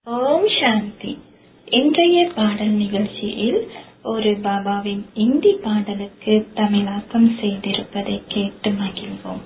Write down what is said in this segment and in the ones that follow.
ஓம் சாந்தி இன்றைய பாடல் நிகழ்ச்சியில் ஒரு பாபாவின் இந்தி பாடலுக்கு தமிழாக்கம் செய்திருப்பதை கேட்டு மகிழ்வோம்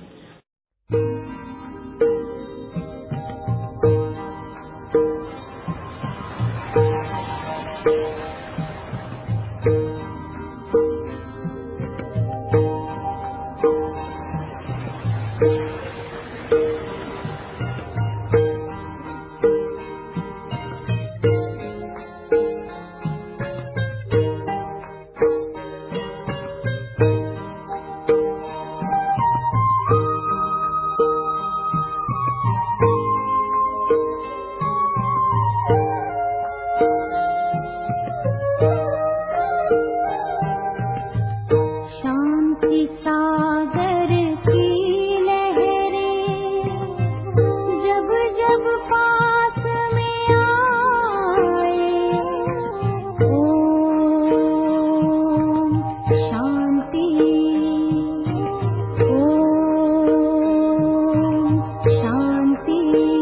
शांति सागर की लहरें जब जब पास में आए ओम शांति ओम शांति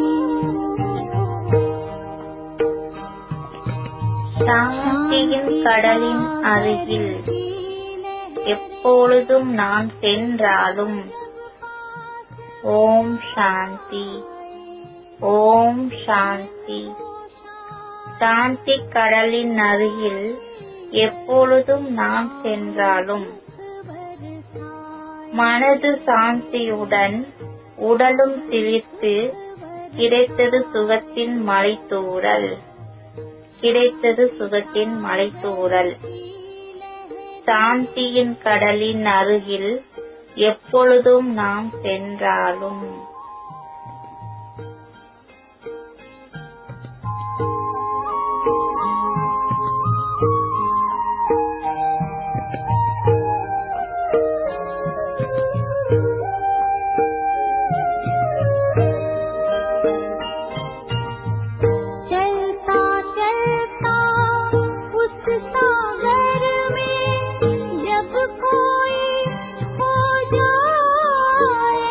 சாந்தியின் கடலின் அருகில் எப்பொழுதும் நான் சென்றாலும் ஓம் சாந்தி ஓம் சாந்தி சாந்தி கடலின் அருகில் எப்பொழுதும் நான் சென்றாலும் மனது சாந்தியுடன் உடலும் சிலிர்த்து கிடைத்தது சுகத்தின் மலைத்தூறல் கிடைத்தது சுகத்தின் மலைத்தூறல் சாந்தியின் கடலின் அருகில் எப்பொழுதும் நாம் சென்றாலும் चलता चलता उस सागर में जब कोई खो जाए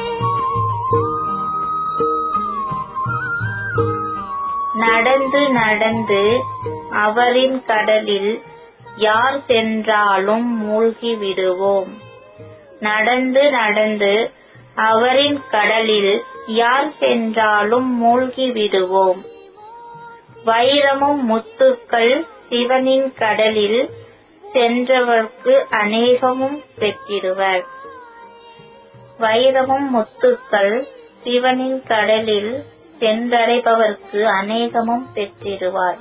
நடந்து நடந்து அவரின் கடலில் யார் சென்றாலும் மூழ்கி விடுவோம் நடந்து நடந்து அவரின் கடலில் யார் சென்றாலும் மூழ்கி விடுவோம் வைரமும் முத்துக்கள் சிவனின் கடலில் சென்றவர்க்கு அநேகமும் பெற்றிடுவர் வைரமும் முத்துக்கள் சிவனின் கடலில் சென்றடைபவர்க்கு அநேகமும் பெற்றிடுவார்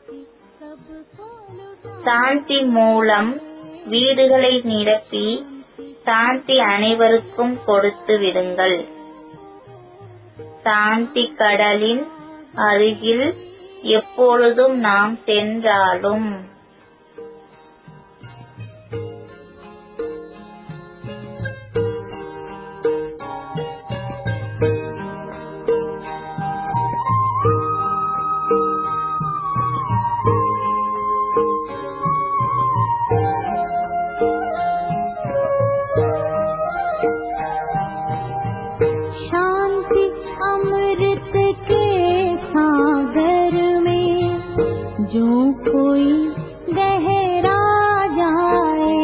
சாந்தி மூலம் வீடுகளை நிரப்பி சாந்தி அனைவருக்கும் கொடுத்து விடுங்கள் சாந்தி கடலின் அருகில் எப்பொழுதும் நாம் சென்றாலும் शांति अमृत के सागर में जो कोई गहरा जाए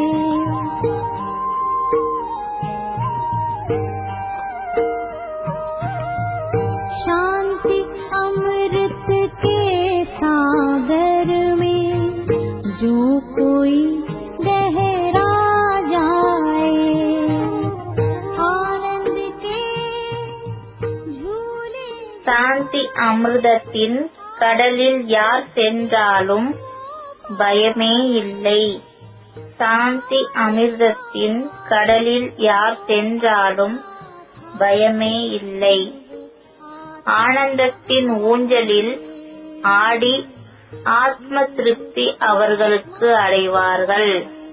शांति अमृत के सागर में जो कोई गहरा जाए आनंद के झूले சாந்தி அமிர்தத்தின் கடலில் யார் சென்றாலும் பயமே இல்லை சாந்தி அமிர்தத்தின் கடலில் யார் சென்றாலும் பயமே இல்லை ஆனந்தத்தின் ஊஞ்சலில் ஆடி ஆத்ம திருப்தி அவர்களுக்கு அடைவார்கள்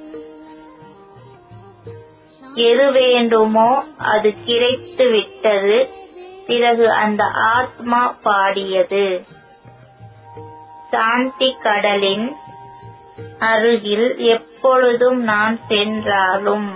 எது வேண்டுமோ அது கிடைத்து விட்டது பிறகு அந்த ஆத்மா பாடியது சாந்தி கடலின் அருகில் எப்பொழுதும் நான் சென்றாலும்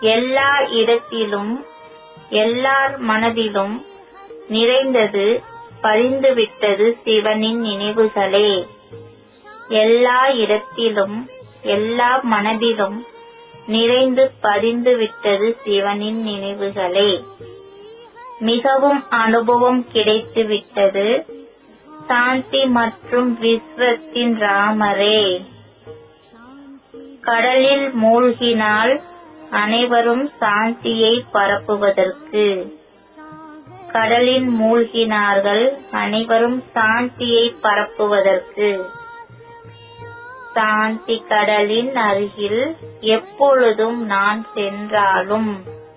எல்லா இடத்திலும் எல்லார் மனதிலும் நிறைந்தது பதிந்துவிட்டது சிவனின் நினைவுகளே எல்லா இடத்திலும் எல்லா மனதிலும் நிறைந்து பதிந்து விட்டது சிவனின் நினைவுகளே மிகவும் அனுபவம் கிடைத்து விட்டது சாந்தி மற்றும் விஸ்வத்தின் ராமரே கடலில் மூழ்கினால் அனைவரும் சாந்தியை பரப்புவதற்கு கடலில் மூழ்கினார்கள் அனைவரும் சாந்தியை பரப்புவதற்கு சாந்தி கடலின் அருகில் எப்பொழுதும் நான் சென்றாலும்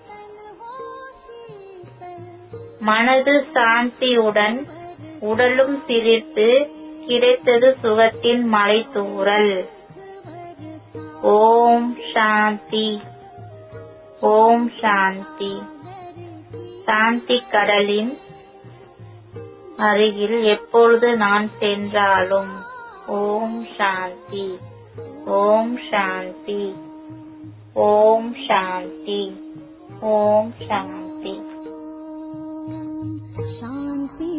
மனது சாந்தியுடன் உடலும் சிரித்து கிடைத்தது சுகத்தின் மலை தூறல் ஓம் சாந்தி ஓம் சாந்தி சாந்தி கடலின் அருகில் எப்பொழுது நான் சென்றாலும் ஓம் சாந்தி ஓம் சாந்தி ஓம் சாந்தி ஓம் சாந்தி शान्ति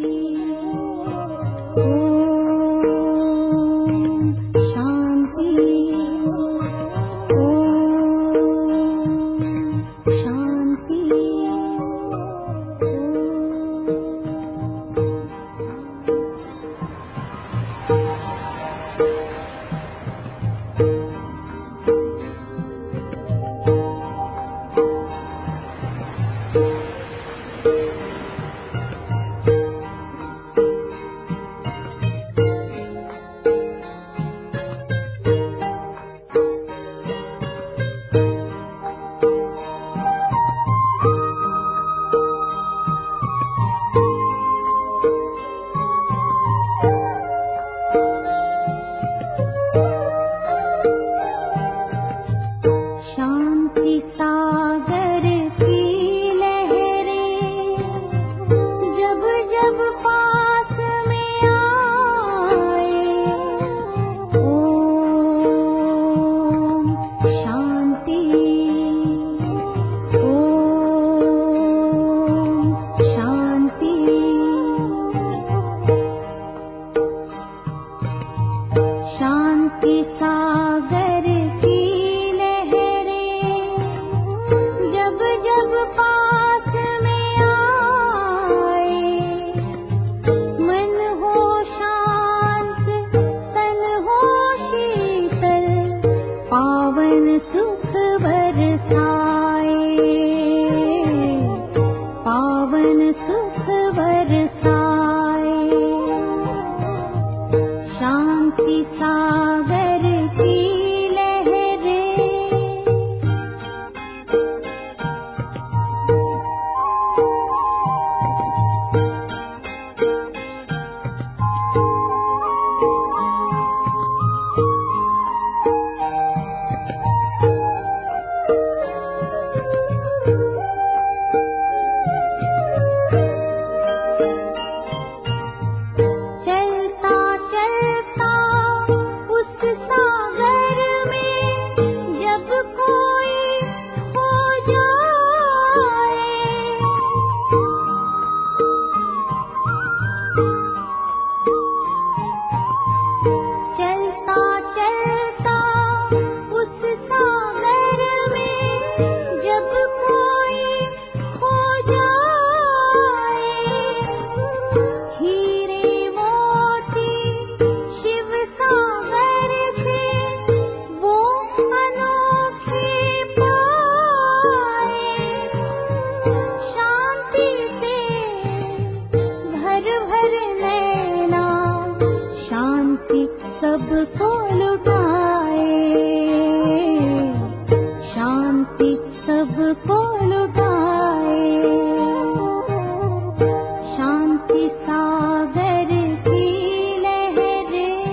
ॐ शान्ति ॐ शान्ति शान्ति सागर की लहरें जब जब पास में आए ओम शांति ओम शांति शांति सागर की लहरें जब जब पास में आए मन हो शांत तन हो शीतल पावन सुख बरसाए पावन सुख बरसाए शांति सागर की लहरें चलता चलता उस सागर में जब कोई खो जाए चलता चलता उस सागर में जब कोई खो जाए हीरे मोती शिव सागर से वो अनोखे पाए शांति से भर भर नैना शांति सबको लुटाए शांति सबको लुटाए शांति सागर की लहरें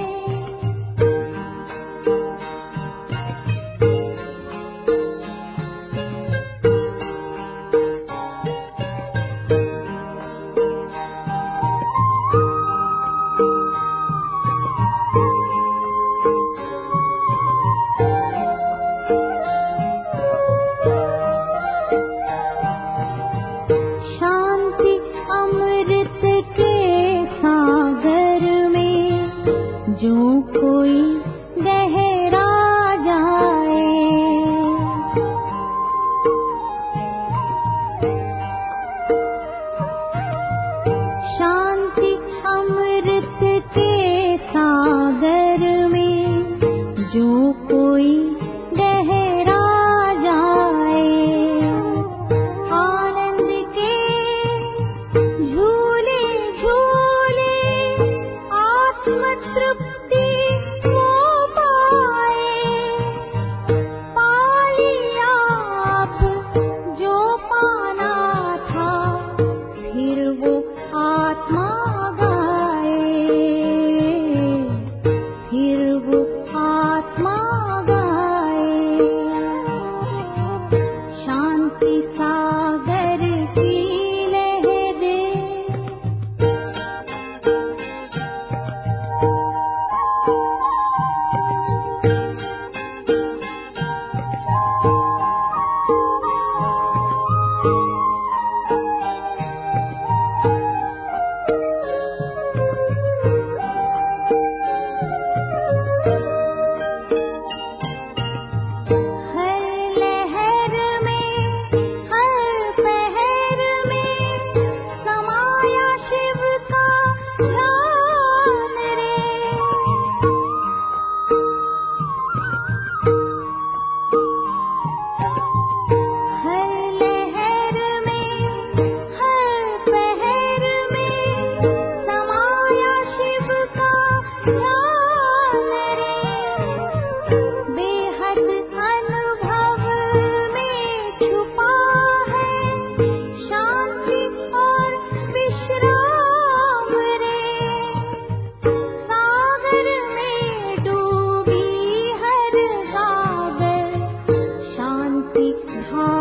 एक घाट